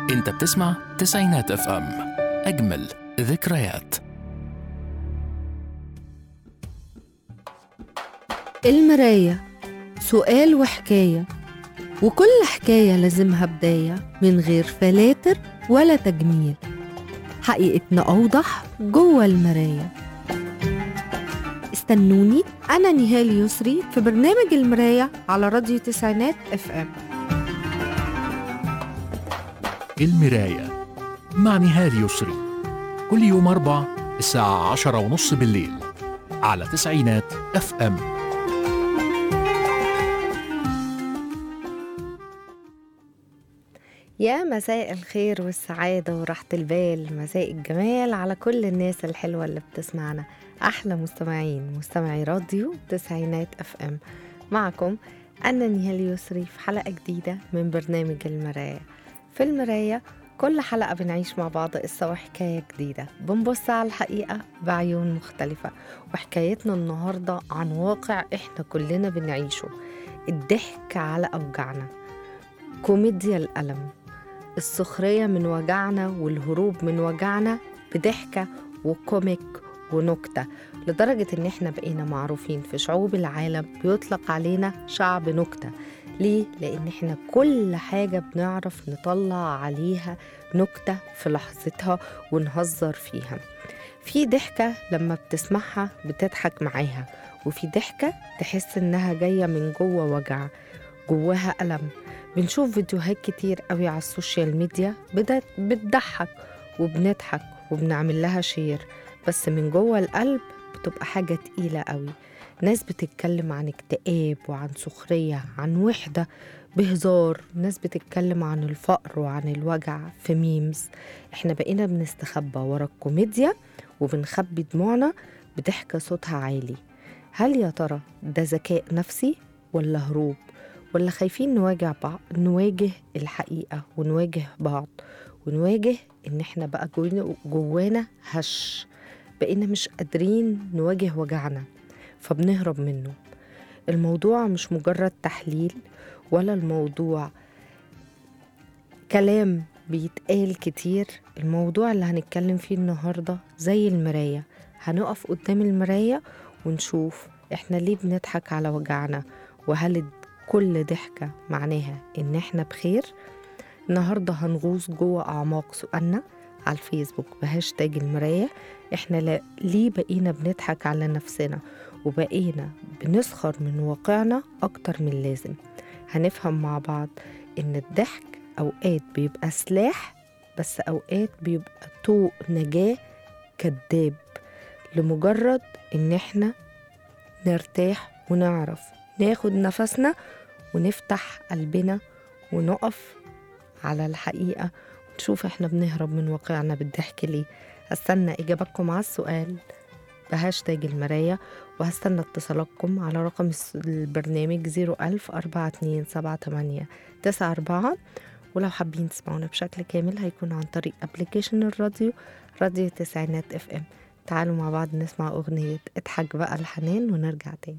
انت بتسمع تسعينات اف ام اجمل ذكريات المراية سؤال وحكاية وكل حكاية لازمها بداية من غير فلاتر ولا تجميل حقيقتنا أوضح جوه المراية استنوني أنا نهال يسري في برنامج المراية على راديو تسعينات اف ام المراية مع نهال يسري كل يوم أربع الساعة عشرة ونص بالليل على تسعينات اف ام يا مساء الخير والسعادة وراحة البال مساء الجمال على كل الناس الحلوة اللي بتسمعنا أحلى مستمعين مستمعي راديو تسعينات اف ام معكم أنا نهال يسري في حلقة جديدة من برنامج المراية في المراية كل حلقة بنعيش مع بعض قصة وحكاية جديدة بنبص على الحقيقة بعيون مختلفة وحكايتنا النهاردة عن واقع إحنا كلنا بنعيشه الضحك على أوجعنا كوميديا الألم السخرية من وجعنا والهروب من وجعنا بضحكة وكوميك ونكتة لدرجة إن إحنا بقينا معروفين في شعوب العالم بيطلق علينا شعب نكتة ليه؟ لأن إحنا كل حاجة بنعرف نطلع عليها نكتة في لحظتها ونهزر فيها في ضحكة لما بتسمعها بتضحك معاها وفي ضحكة تحس إنها جاية من جوه وجع جواها ألم بنشوف فيديوهات كتير قوي على السوشيال ميديا بدأت بتضحك وبنضحك وبنعمل لها شير بس من جوه القلب بتبقى حاجة تقيلة قوي ناس بتتكلم عن اكتئاب وعن سخرية عن وحدة بهزار ناس بتتكلم عن الفقر وعن الوجع في ميمز احنا بقينا بنستخبى ورا الكوميديا وبنخبي دموعنا بضحكة صوتها عالي هل يا ترى ده ذكاء نفسي ولا هروب ولا خايفين نواجه بعض نواجه الحقيقة ونواجه بعض ونواجه إن إحنا بقى جوانا, جوانا هش بقينا مش قادرين نواجه وجعنا فبنهرب منه الموضوع مش مجرد تحليل ولا الموضوع كلام بيتقال كتير الموضوع اللي هنتكلم فيه النهاردة زي المراية هنقف قدام المراية ونشوف احنا ليه بنضحك على وجعنا وهل كل ضحكة معناها إن إحنا بخير النهاردة هنغوص جوه أعماق سؤالنا على الفيسبوك بهاشتاج المراية إحنا لا ليه بقينا بنضحك على نفسنا وبقينا بنسخر من واقعنا أكتر من اللازم هنفهم مع بعض إن الضحك أوقات بيبقى سلاح بس أوقات بيبقى طوق نجاة كذاب لمجرد إن إحنا نرتاح ونعرف ناخد نفسنا ونفتح قلبنا ونقف على الحقيقة ونشوف احنا بنهرب من واقعنا بالضحك ليه هستنى إجابتكم على السؤال بهاشتاج المراية وهستنى اتصالاتكم على رقم البرنامج 01000 4278 94 ولو حابين تسمعونا بشكل كامل هيكون عن طريق ابلكيشن الراديو راديو تسعينات اف ام تعالوا مع بعض نسمع أغنية اضحك بقى الحنان ونرجع تاني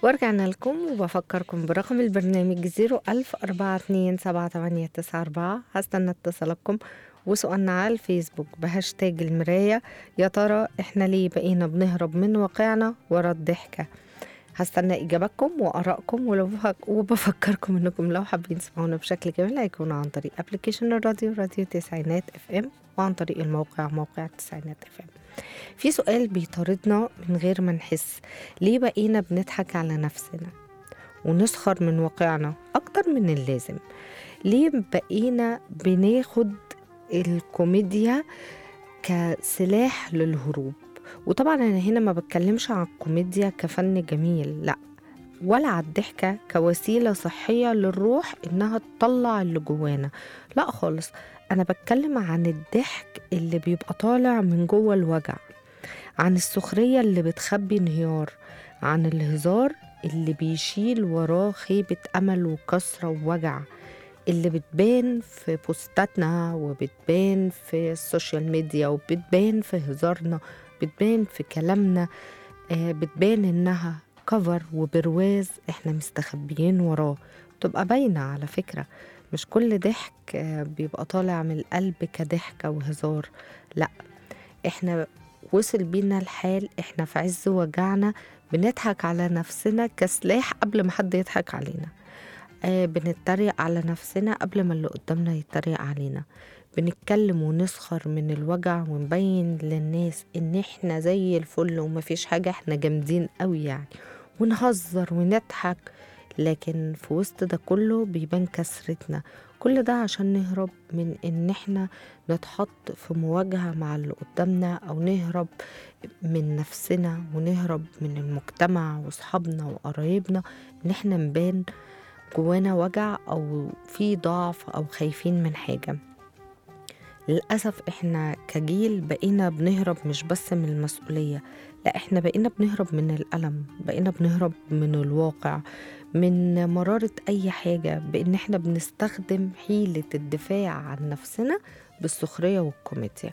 ورجعنا لكم وبفكركم برقم البرنامج 010427894 هستنى اتصالاتكم وسؤالنا على الفيسبوك بهاشتاج المراية يا ترى احنا ليه بقينا بنهرب من واقعنا ورا الضحكة هستنى إجاباتكم وآرائكم ولو بفك- وبفكركم إنكم لو حابين تسمعونا بشكل كامل هيكون عن طريق ابلكيشن الراديو راديو تسعينات اف ام وعن طريق الموقع موقع تسعينات اف ام في سؤال بيطاردنا من غير ما نحس ليه بقينا بنضحك على نفسنا ونسخر من واقعنا أكتر من اللازم ليه بقينا بناخد الكوميديا كسلاح للهروب وطبعا أنا هنا ما بتكلمش عن الكوميديا كفن جميل لا ولا على الضحكة كوسيلة صحية للروح إنها تطلع اللي جوانا لا خالص أنا بتكلم عن الضحك اللي بيبقى طالع من جوه الوجع عن السخرية اللي بتخبي انهيار عن الهزار اللي بيشيل وراه خيبة أمل وكسرة ووجع اللي بتبان في بوستاتنا وبتبان في السوشيال ميديا وبتبان في هزارنا بتبان في كلامنا آه، بتبان إنها كفر وبرواز احنا مستخبيين وراه بتبقى باينة على فكرة مش كل ضحك آه، بيبقى طالع من القلب كضحكة وهزار لا احنا وصل بينا الحال احنا في عز وجعنا بنضحك على نفسنا كسلاح قبل ما حد يضحك علينا آه بنتريق على نفسنا قبل ما اللي قدامنا يتريق علينا بنتكلم ونسخر من الوجع ونبين للناس ان احنا زي الفل ومفيش حاجة احنا جامدين قوي يعني ونهزر ونضحك لكن في وسط ده كله بيبان كسرتنا كل ده عشان نهرب من ان احنا نتحط في مواجهة مع اللي قدامنا او نهرب من نفسنا ونهرب من المجتمع واصحابنا وقرايبنا ان احنا نبان جوانا وجع او في ضعف او خايفين من حاجة للأسف احنا كجيل بقينا بنهرب مش بس من المسؤولية لا احنا بقينا بنهرب من الألم بقينا بنهرب من الواقع من مرارة أي حاجة بإن احنا بنستخدم حيلة الدفاع عن نفسنا بالسخرية والكوميديا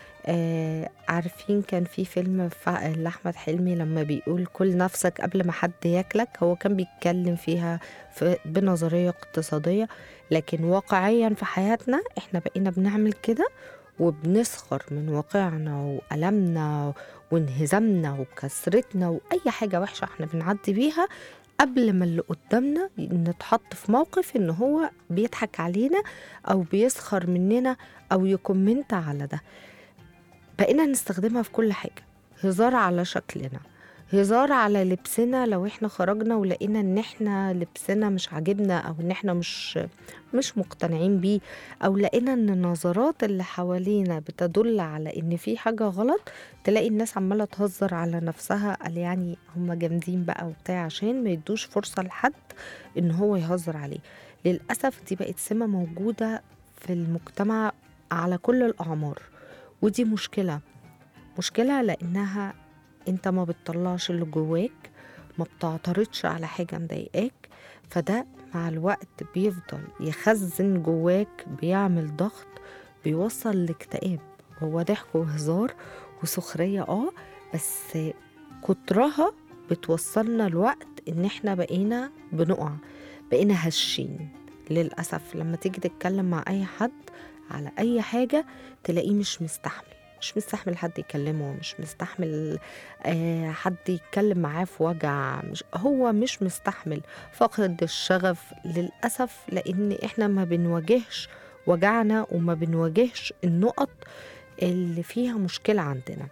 آه عارفين كان في فيلم فع- لأحمد حلمي لما بيقول كل نفسك قبل ما حد ياكلك هو كان بيتكلم فيها في بنظرية اقتصادية لكن واقعيا في حياتنا احنا بقينا بنعمل كده وبنسخر من واقعنا وألمنا وانهزامنا وكسرتنا وأي حاجة وحشة احنا بنعدي بيها قبل ما اللي قدامنا نتحط في موقف ان هو بيضحك علينا او بيسخر مننا او يكومنت على ده بقينا نستخدمها في كل حاجة هزار على شكلنا هزار على لبسنا لو احنا خرجنا ولقينا ان احنا لبسنا مش عاجبنا او ان احنا مش مش مقتنعين بيه او لقينا ان النظرات اللي حوالينا بتدل على ان في حاجة غلط تلاقي الناس عمالة تهزر على نفسها قال يعني هم جامدين بقى وبتاع عشان ما يدوش فرصة لحد ان هو يهزر عليه للأسف دي بقت سمة موجودة في المجتمع على كل الأعمار ودي مشكلة مشكلة لأنها أنت ما بتطلعش اللي جواك ما بتعترضش على حاجة مضايقاك فده مع الوقت بيفضل يخزن جواك بيعمل ضغط بيوصل لاكتئاب هو ضحك وهزار وسخرية اه بس كترها بتوصلنا لوقت ان احنا بقينا بنقع بقينا هشين للأسف لما تيجي تتكلم مع أي حد على أي حاجة تلاقيه مش مستحمل مش مستحمل حد يكلمه مش مستحمل آه حد يتكلم معاه في وجع مش هو مش مستحمل فقد الشغف للأسف لأن إحنا ما بنواجهش وجعنا وما بنواجهش النقط اللي فيها مشكلة عندنا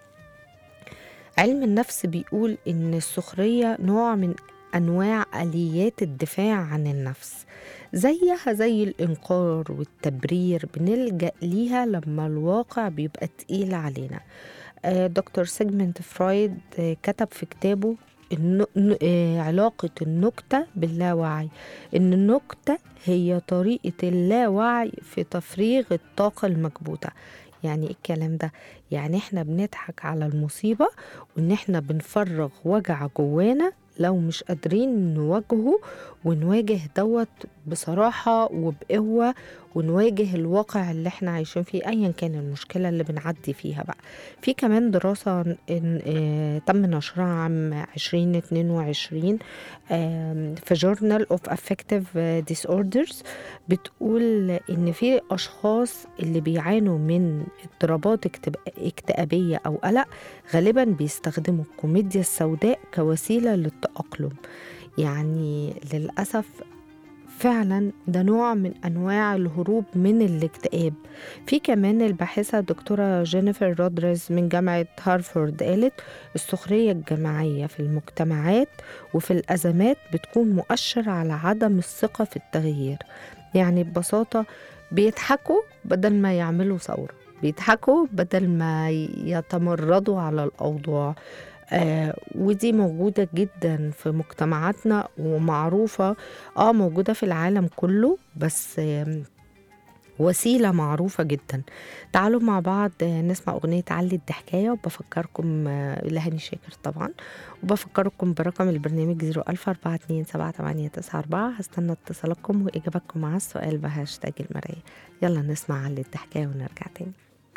علم النفس بيقول إن السخرية نوع من أنواع آليات الدفاع عن النفس زيها زي الإنكار والتبرير بنلجأ ليها لما الواقع بيبقى تقيل علينا آه، دكتور سيجمنت فرويد آه، كتب في كتابه الن- ن- آه، علاقة النكتة باللاوعي إن النكتة هي طريقة اللاوعي في تفريغ الطاقة المكبوتة يعني ايه الكلام ده يعني احنا بنضحك على المصيبة وان احنا بنفرغ وجع جوانا لو مش قادرين نواجهه ونواجه دوت بصراحة وبقوة ونواجه الواقع اللي احنا عايشين فيه ايا كان المشكلة اللي بنعدي فيها بقى في كمان دراسة إن اه تم نشرها عام 2022 آم، في جورنال اوف افكتيف ديسوردرز بتقول ان في اشخاص اللي بيعانوا من اضطرابات اكتب- اكتئابية او قلق غالبا بيستخدموا الكوميديا السوداء كوسيلة للتأقلم يعني للأسف فعلا ده نوع من انواع الهروب من الاكتئاب في كمان الباحثه دكتوره جينيفر رودريز من جامعه هارفارد قالت السخريه الجماعيه في المجتمعات وفي الازمات بتكون مؤشر على عدم الثقه في التغيير يعني ببساطه بيضحكوا بدل ما يعملوا ثوره بيضحكوا بدل ما يتمردوا على الاوضاع آه ودي موجودة جدا في مجتمعاتنا ومعروفة اه موجودة في العالم كله بس آم، وسيلة معروفة جدا تعالوا مع بعض آه، نسمع أغنية علي الضحكاية وبفكركم آه، لهاني شاكر طبعا وبفكركم برقم البرنامج 004278994 هستنى اتصالاتكم وإجاباتكم على السؤال بهاشتاج المراية يلا نسمع علي الضحكاية ونرجع تاني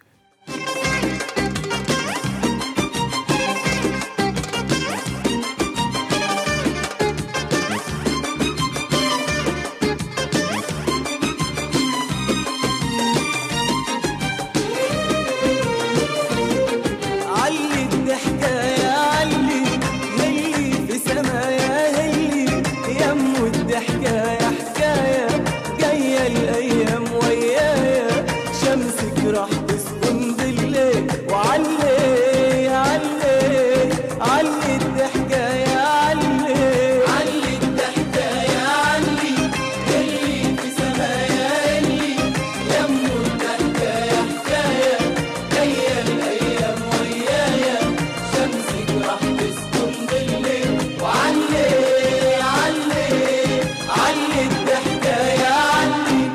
علي الضحكة يا علي هلي في سمايا هلي يم الضحكة يا حكاية جاية الأيام ويايا شمسك راح تسكن بالليل وعلي علي علي الضحكة يا علي علي الضحكة يا علي هلي في سمايا هلي يم الضحكة يا حكاية جاية الأيام ويايا شمسك راح تسكن بالليل وعلي علي علي الضحكة يا علي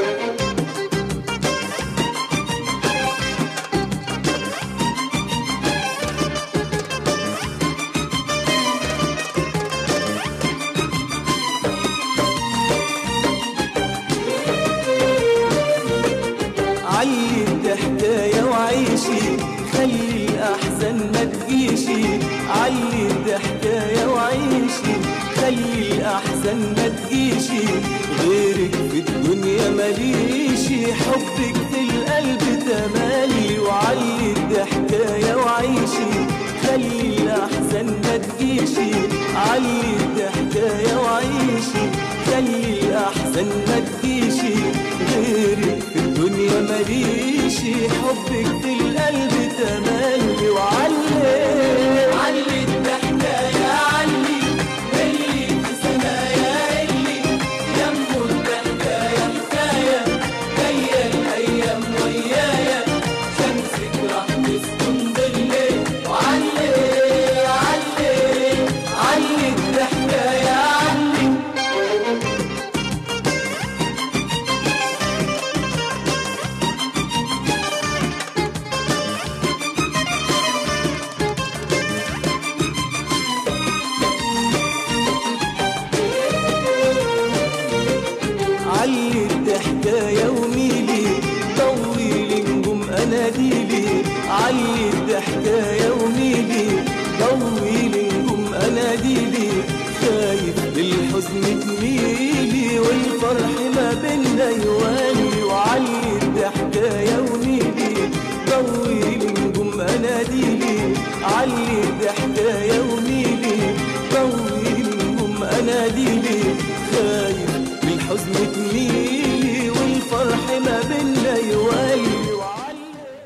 علي الضحكاية وعيشي خلي الأحزان ما تجيشي علي الضحكاية وعيشي خلي الأحزان ما تجيشي غيرك في الدنيا ماليشي حبك في القلب تملي وعلي الضحكاية وعيشي خلي الأحزان ما تجيشي علي الضحكاية وعيشي خلي الأحزان ما تجيشي غيرك في الدنيا ماليشي حبك في القلب تملي وعلي علي الضحكة يا علي اللي في سمايا اللي يمه الضحكة يا حكاية جاية الأيام ويايا شمسك راح تسكن بالليل وعلي علي علي الضحكة يا علي علي الضحكاية وميلي طويلي نجوم اناديلي علي الضحكاية وميلي طويلي نجوم اناديلي خايف للحزن تميلي والفرح ما بينا يوالي وعلي الضحكاية وميلي طويلي نجوم اناديلي علي الضحكاية وميلي طويلي نجوم اناديلي خايف بالحزن تميلي والفرح ما بينا يوالي وعلي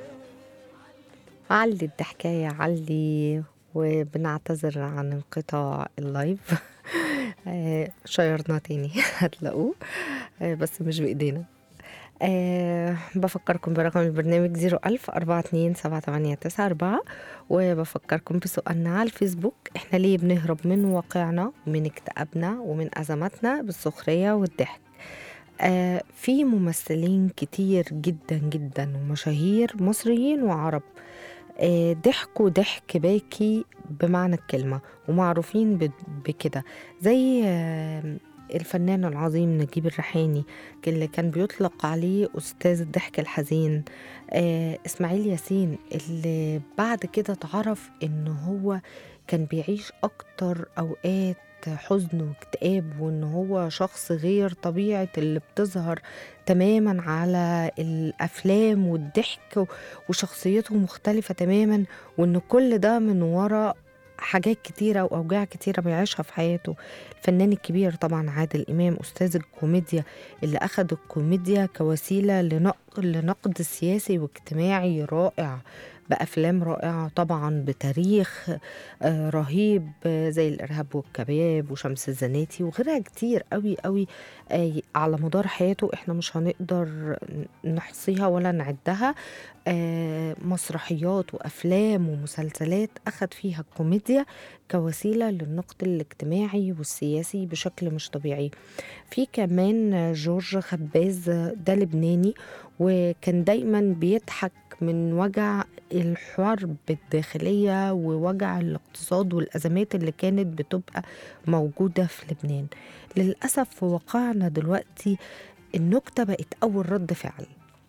علي الضحكاية علي وبنعتذر عن انقطاع اللايف آه، شيرنا تاني هتلاقوه آه، بس مش بإيدينا أه بفكركم برقم البرنامج 01000 42 7894 وبفكركم بسؤالنا على الفيسبوك احنا ليه بنهرب من واقعنا ومن اكتئابنا ومن أزماتنا بالسخرية والضحك آه في ممثلين كتير جدا جدا ومشاهير مصريين وعرب آه ضحكوا ضحك باكي بمعنى الكلمة ومعروفين ب- بكده زي آه الفنان العظيم نجيب الريحاني اللي كان بيطلق عليه أستاذ الضحك الحزين آه إسماعيل ياسين اللي بعد كده تعرف إن هو كان بيعيش أكتر أوقات حزن واكتئاب وإن هو شخص غير طبيعة اللي بتظهر تماما على الأفلام والضحك و- وشخصيته مختلفة تماما وإن كل ده من وراء حاجات كتيرة وأوجاع كتيرة بيعيشها في حياته الفنان الكبير طبعا عادل إمام أستاذ الكوميديا اللي أخذ الكوميديا كوسيلة لنقد, لنقد سياسي واجتماعي رائع بأفلام رائعة طبعا بتاريخ آه، رهيب آه، زي الإرهاب والكباب وشمس الزناتي وغيرها كتير قوي قوي آه، على مدار حياته احنا مش هنقدر نحصيها ولا نعدها آه، مسرحيات وأفلام ومسلسلات أخذ فيها الكوميديا كوسيلة للنقد الاجتماعي والسياسي بشكل مش طبيعي في كمان جورج خباز ده لبناني وكان دايما بيضحك من وجع الحرب الداخلية ووجع الاقتصاد والأزمات اللي كانت بتبقى موجودة في لبنان للأسف في واقعنا دلوقتي النكتة بقت أول رد فعل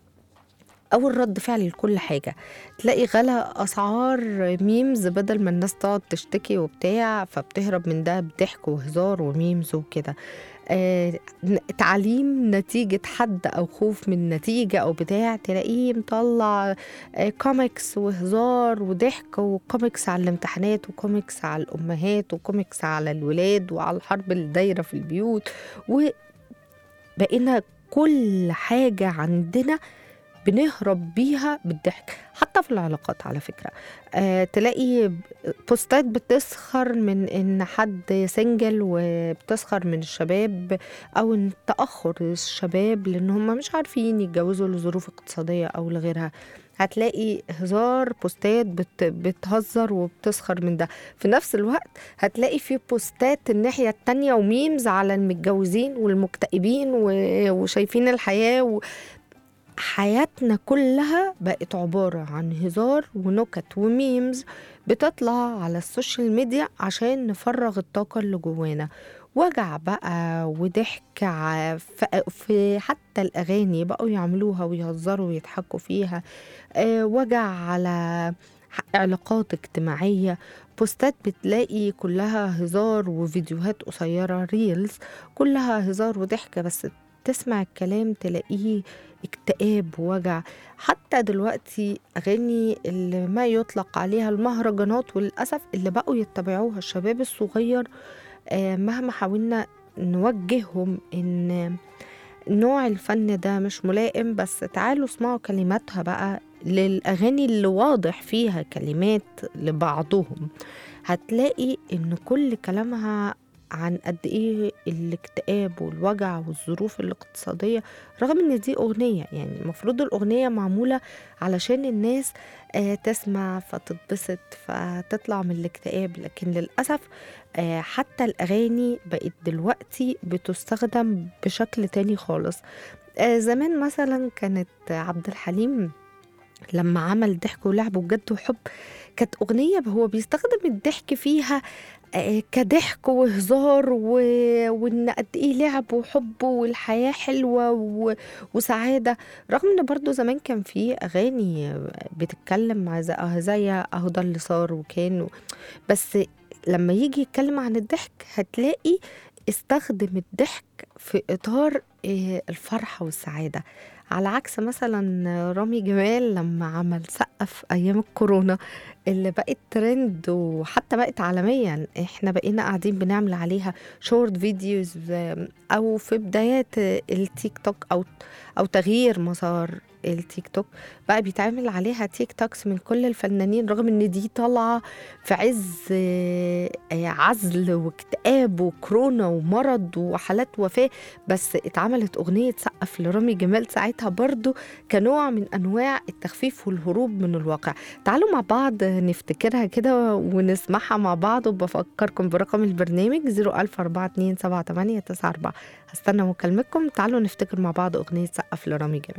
أول رد فعل لكل حاجة تلاقي غلا أسعار ميمز بدل ما الناس تقعد تشتكي وبتاع فبتهرب من ده بضحك وهزار وميمز وكده آه تعليم نتيجة حد أو خوف من نتيجة أو بتاع تلاقيه مطلع آه كوميكس وهزار وضحك وكوميكس على الامتحانات وكوميكس على الأمهات وكوميكس على الولاد وعلى الحرب اللي دايرة في البيوت وبقينا كل حاجة عندنا بنهرب بيها بالضحك حتى في العلاقات على فكرة آه تلاقي بوستات بتسخر من ان حد سنجل وبتسخر من الشباب او ان تأخر الشباب لان هم مش عارفين يتجوزوا لظروف اقتصادية او لغيرها هتلاقي هزار بوستات بت بتهزر وبتسخر من ده في نفس الوقت هتلاقي في بوستات الناحية التانية وميمز على المتجوزين والمكتئبين و- وشايفين الحياة و... حياتنا كلها بقت عبارة عن هزار ونكت وميمز بتطلع على السوشيال ميديا عشان نفرغ الطاقة اللي جوانا وجع بقى وضحك ع- ف- في حتى الأغاني بقوا يعملوها ويهزروا ويضحكوا فيها آه، وجع على ح- علاقات اجتماعية بوستات بتلاقي كلها هزار وفيديوهات قصيرة ريلز كلها هزار وضحك بس تسمع الكلام تلاقيه اكتئاب ووجع حتى دلوقتي أغاني اللي ما يطلق عليها المهرجانات وللأسف اللي بقوا يتبعوها الشباب الصغير آه، مهما حاولنا نوجههم إن نوع الفن ده مش ملائم بس تعالوا اسمعوا كلماتها بقى للأغاني اللي واضح فيها كلمات لبعضهم هتلاقي إن كل كلامها عن قد ايه الاكتئاب والوجع والظروف الاقتصادية رغم ان دي اغنية يعني المفروض الاغنية معمولة علشان الناس آه تسمع فتتبسط فتطلع من الاكتئاب لكن للأسف آه حتى الأغاني بقت دلوقتي بتستخدم بشكل تاني خالص آه زمان مثلا كانت عبد الحليم لما عمل ضحك ولعب وجد وحب كانت أغنية هو بيستخدم الضحك فيها آه، كضحك وهزار و... وان قد ايه لعب وحب والحياه حلوه و... وسعاده رغم ان برضو زمان كان في اغاني بتتكلم عن زي- آه زي اهو ده اللي صار وكان و... بس لما يجي يتكلم عن الضحك هتلاقي استخدم الضحك في اطار آه، الفرحه والسعاده على عكس مثلا رامي جمال لما عمل سقف ايام الكورونا اللي بقت ترند وحتى بقت عالميا احنا بقينا قاعدين بنعمل عليها شورت فيديوز او في بدايات التيك توك او او تغيير مسار التيك توك بقى بيتعمل عليها تيك توكس من كل الفنانين رغم ان دي طالعه في عز آه، عزل واكتئاب وكورونا ومرض وحالات وفاه بس اتعملت اغنيه سقف لرامي جمال ساعتها برضو كنوع من انواع التخفيف والهروب من الواقع تعالوا مع بعض نفتكرها كده ونسمعها مع بعض وبفكركم برقم البرنامج 004278994 هستنى مكالمتكم تعالوا نفتكر مع بعض أغنية سقف لرامي جمال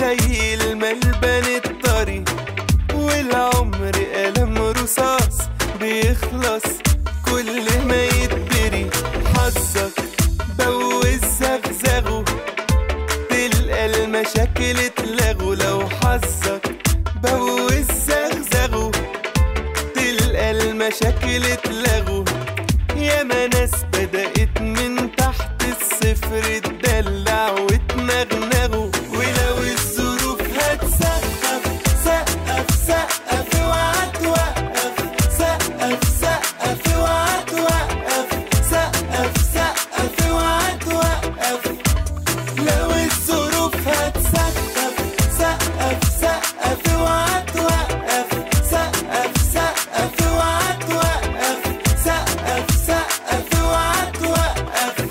زي الملبن الطري والعمر قلم رصاص بيخلص كل ما يتبري حظك بوز زغزغه تلقى المشاكل اتلغوا لو حظك بوز زغزغه تلقى المشاكل اتلغوا ياما ناس بدأت من تحت الصفر تدلع وتنغنغوا ولو الظروف هتسقف سقف سقف اوعى توقف سقف سقف اوعى توقف سقف سقف اوعى توقف لو الظروف هتسقف سقف سقف اوعى توقف سقف سقف اوعى توقف سقف سقف اوعى توقف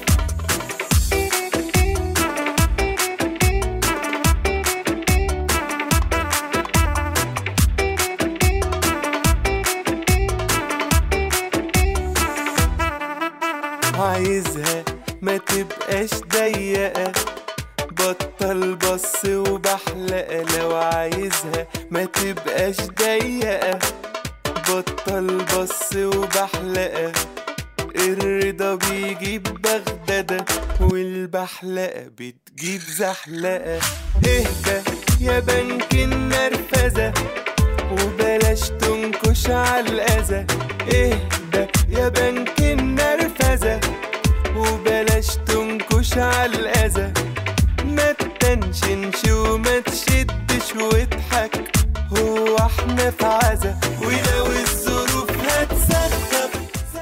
عايزها ما تبقاش ضيقة بطل بص وبحلقة لو عايزها ما تبقاش ضيقة بطل بص وبحلقة الرضا بيجيب بغدادة والبحلقة بتجيب زحلقة اهدى يا بنك النرفزة وبلاش تنكش على الأذى اهدى يا بنك النرفزة وبلاش تنكش على الأذى ما تتنشنش وما تشدش واضحك هو احنا في عزا ولو الظروف هتسخف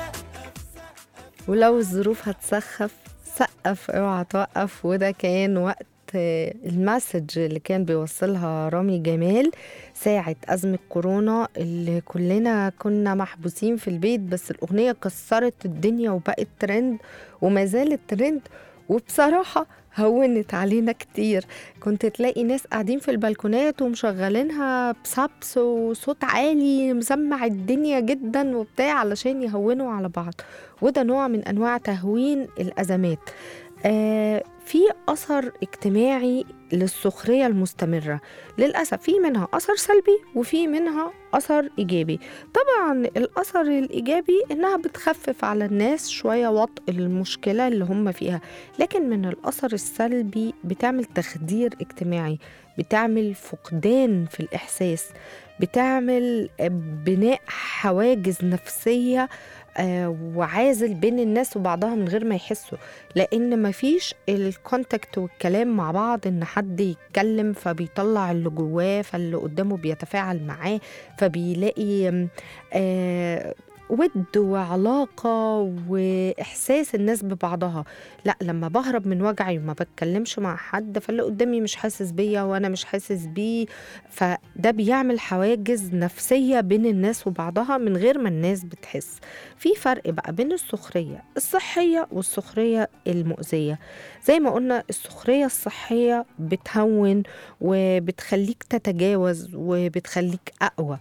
ولو الظروف هتسخف سقف اوعى توقف وده كان وقت آه، المسج اللي كان بيوصلها رامي جمال ساعة أزمة كورونا اللي كلنا كنا محبوسين في البيت بس الأغنية كسرت الدنيا وبقت ترند وما زالت ترند وبصراحة هونت علينا كتير كنت تلاقي ناس قاعدين في البلكونات ومشغلينها بسبس وصوت عالي مسمع الدنيا جدا وبتاع علشان يهونوا على بعض وده نوع من أنواع تهوين الأزمات آه في أثر اجتماعي للسخرية المستمرة للأسف في منها أثر سلبي وفي منها أثر إيجابي طبعا الأثر الإيجابي إنها بتخفف على الناس شوية وطء المشكلة اللي هم فيها لكن من الأثر السلبي بتعمل تخدير اجتماعي بتعمل فقدان في الإحساس بتعمل بناء حواجز نفسية آه، وعازل بين الناس وبعضها من غير ما يحسوا لان مفيش الكونتاكت والكلام مع بعض ان حد يتكلم فبيطلع اللي جواه فاللي قدامه بيتفاعل معاه فبيلاقي آم، آه ود وعلاقة وإحساس الناس ببعضها لا لما بهرب من وجعي وما بتكلمش مع حد فاللي قدامي مش حاسس بيا وأنا مش حاسس بيه فده بيعمل حواجز نفسية بين الناس وبعضها من غير ما الناس بتحس في فرق بقى بين السخرية الصحية والسخرية المؤذية زي ما قلنا السخرية الصحية بتهون وبتخليك تتجاوز وبتخليك أقوى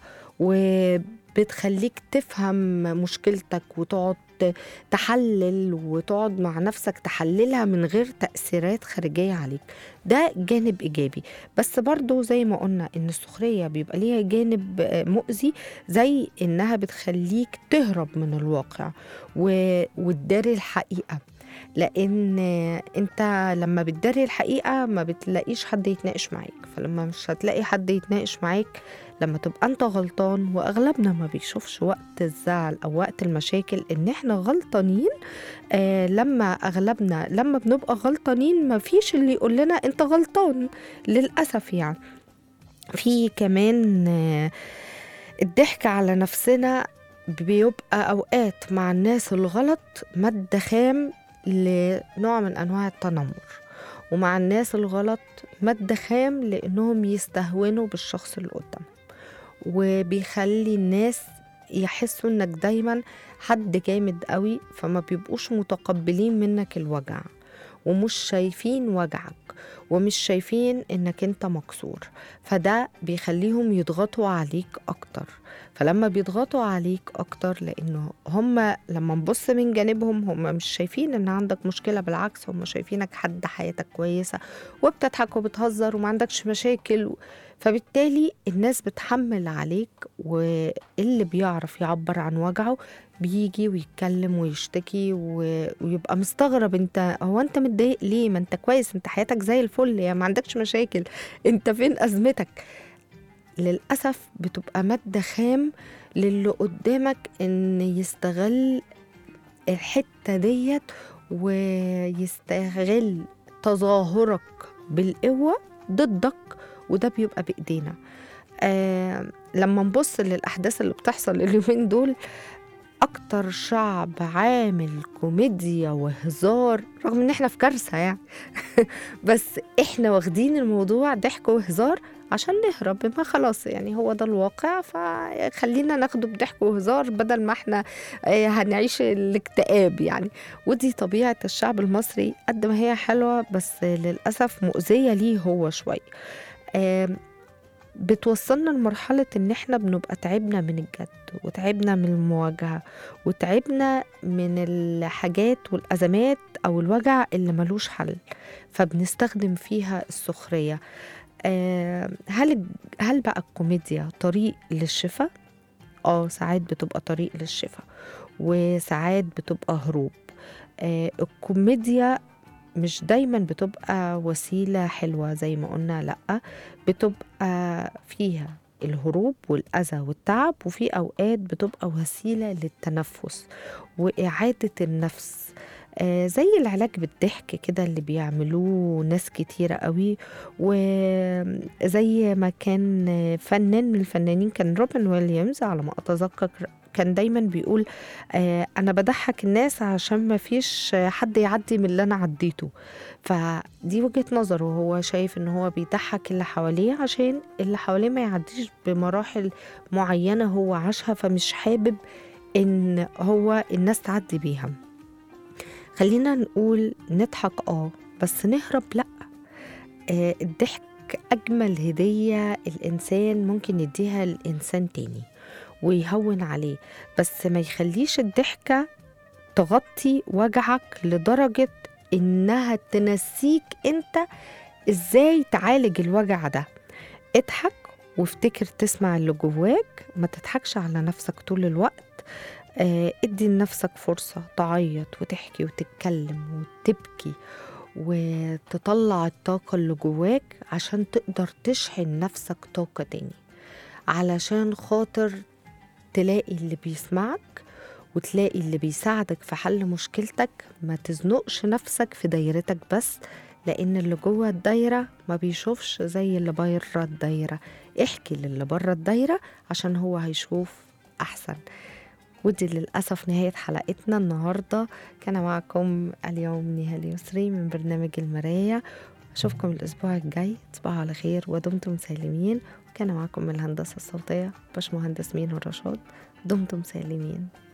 وبتخليك تفهم مشكلتك وتقعد تحلل وتقعد مع نفسك تحللها من غير تأثيرات خارجية عليك ده جانب إيجابي بس برضو زي ما قلنا إن السخرية بيبقى ليها جانب آه، مؤذي زي إنها بتخليك تهرب من الواقع و- وتداري الحقيقة لان انت لما بتداري الحقيقه ما بتلاقيش حد يتناقش معاك فلما مش هتلاقي حد يتناقش معاك لما تبقى انت غلطان واغلبنا ما بيشوفش وقت الزعل او وقت المشاكل ان احنا غلطانين آه لما اغلبنا لما بنبقى غلطانين ما فيش اللي يقول لنا انت غلطان للاسف يعني في كمان آه الضحك على نفسنا بيبقى اوقات مع الناس الغلط مادة خام لنوع من انواع التنمر ومع الناس الغلط مادة خام لانهم يستهونوا بالشخص اللي قدامهم وبيخلي الناس يحسوا انك دايما حد جامد قوي فما بيبقوش متقبلين منك الوجع ومش شايفين وجعك ومش شايفين انك انت مكسور فده بيخليهم يضغطوا عليك اكتر فلما بيضغطوا عليك اكتر لانه هم لما نبص من جانبهم هم مش شايفين ان عندك مشكله بالعكس هم شايفينك حد حياتك كويسه وبتضحك وبتهزر وما عندكش مشاكل فبالتالي الناس بتحمل عليك واللي بيعرف يعبر عن وجعه بيجي ويتكلم ويشتكي و... ويبقى مستغرب انت هو انت متضايق ليه ما انت كويس انت حياتك زي الفل يعني ما عندكش مشاكل انت فين ازمتك للأسف بتبقى مادة خام للي قدامك إن يستغل الحتة ديت ويستغل تظاهرك بالقوة ضدك وده بيبقى بإيدينا آه لما نبص للأحداث اللي بتحصل اليومين دول أكتر شعب عامل كوميديا وهزار رغم إن إحنا في كارثة يعني بس إحنا واخدين الموضوع ضحك وهزار عشان نهرب ما خلاص يعني هو ده الواقع فخلينا ناخده بضحك وهزار بدل ما احنا آه، هنعيش الاكتئاب يعني ودي طبيعة الشعب المصري قد ما هي حلوة بس للأسف مؤذية ليه هو شوي آم، بتوصلنا لمرحلة إن إحنا بنبقى تعبنا من الجد وتعبنا من المواجهة وتعبنا من الحاجات والأزمات أو الوجع اللي ملوش حل فبنستخدم فيها السخرية آه، هل هل بقى الكوميديا طريق للشفاء؟ اه ساعات بتبقى طريق للشفاء وساعات بتبقى هروب آه، الكوميديا مش دايما بتبقى وسيلة حلوة زي ما قلنا لأ بتبقى فيها الهروب والأذى والتعب وفي أوقات بتبقى وسيلة للتنفس وإعادة النفس آه زي العلاج بالضحك كده اللي بيعملوه ناس كتيرة قوي وزي ما كان فنان من الفنانين كان روبن ويليامز على ما أتذكر كان دايما بيقول آه أنا بضحك الناس عشان ما فيش حد يعدي من اللي أنا عديته فدي وجهة نظره هو شايف إن هو بيضحك اللي حواليه عشان اللي حواليه ما يعديش بمراحل معينة هو عاشها فمش حابب إن هو الناس تعدي بيها خلينا نقول نضحك اه بس نهرب لا آه الضحك أجمل هدية الإنسان ممكن يديها لإنسان تاني ويهون عليه بس ما يخليش الضحكة تغطي وجعك لدرجة إنها تنسيك أنت إزاي تعالج الوجع ده اضحك وافتكر تسمع اللي جواك ما تضحكش على نفسك طول الوقت آه، ادي لنفسك فرصة تعيط وتحكي وتتكلم وتبكي وتطلع الطاقة اللي جواك عشان تقدر تشحن نفسك طاقة تاني علشان خاطر تلاقي اللي بيسمعك وتلاقي اللي بيساعدك في حل مشكلتك ما تزنقش نفسك في دايرتك بس لأن اللي جوه الدايرة ما بيشوفش زي اللي بره الدايرة احكي للي بره الدايرة عشان هو هيشوف أحسن ودي للأسف نهاية حلقتنا النهاردة كان معكم اليوم نهال يسري من برنامج المراية أشوفكم الأسبوع الجاي تصبحوا على خير ودمتم سالمين وكان معكم من الهندسة الصوتية باشمهندس مين رشاد دمتم سالمين